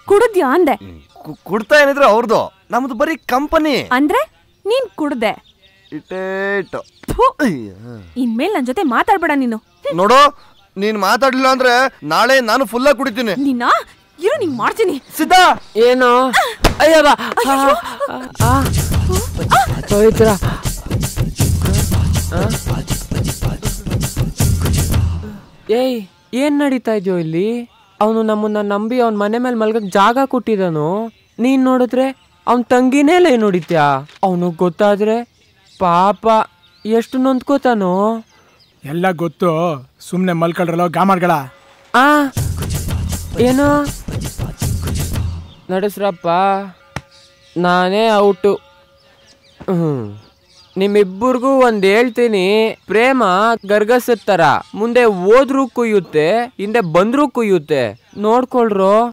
ಕುಡ್ದ್ಯಾ ಅಂದೆ ಕು- ಕುಡ್ತಾ ಏನಿದ್ರೆ ಅವ್ರದ್ದು ನಮ್ದು ಬರೀ ಕಂಪನಿ ಅಂದ್ರೆ ನೀನ್ ಕುಡ್ದೆ ಇಟೇಟು ಥು, ಇನ್ಮೇಲ್ ನನ್ ಜೊತೆ ಮಾತಾಡ್ಬೇಡ ನೀನು ನೋಡು ನೀನ್ ಮಾತಾಡ್ಲಿಲ್ಲ ಅಂದ್ರೆ ನಾಳೆ ನಾನು ಫುಲ್ಲಾಗಿ ಕುಡಿತೀನಿ ನಿನ್ನ ಇರು ನಿಂಗ್ ಮಾಡ್ತೀನಿ ಸಿದ್ಧಾ ಏನು ಅಯ್ಯ ಬಾ ಪವಿತ್ರ ಆ? ಏಯ್ ಏನ್ ನಡೀತಾ ಇದೆಯೋ ಇಲ್ಲಿ ಅವನು ನಮ್ಮನ್ನ ನಂಬಿ ಅವನ ಮನೆ ಮೇಲೆ ಮಲ್ಗಕ್ ಜಾಗ ಕೊಟ್ಟಿದ್ದಾನು ನೀನ್ ನೋಡಿದ್ರೆ ಅವನ್ ತಂಗಿನೇ ಲೈ ನೋಡಿತ್ಯಾ ಅವನು ಗೊತ್ತಾದ್ರೆ ಪಾಪ ಎಷ್ಟು ನೊಂದ್ಕೋತಾನೋ ಎಲ್ಲ ಗೊತ್ತು ಸುಮ್ಮನೆ ಮಲ್ಕೊಳ್ರಲ್ಲ ಗಾಮಾಡ್ಗಳ ಆ ಏನು ನಡೆಸ್ರಪ್ಪ ನಾನೇ ಔಟು ಹ್ಮ್ ನಿಮ್ಮಿಬ್ಬರಿಗೂ ಒಂದ್ ಹೇಳ್ತೀನಿ ಪ್ರೇಮ ಗರ್ಗಸದ ಥರ ಮುಂದೆ ಹೋದ್ರೂ ಕುಯ್ಯುತ್ತೆ ಹಿಂದೆ ಬಂದ್ರೂ ಕುಯ್ಯುತ್ತೆ ನೋಡ್ಕೊಳ್ರೋ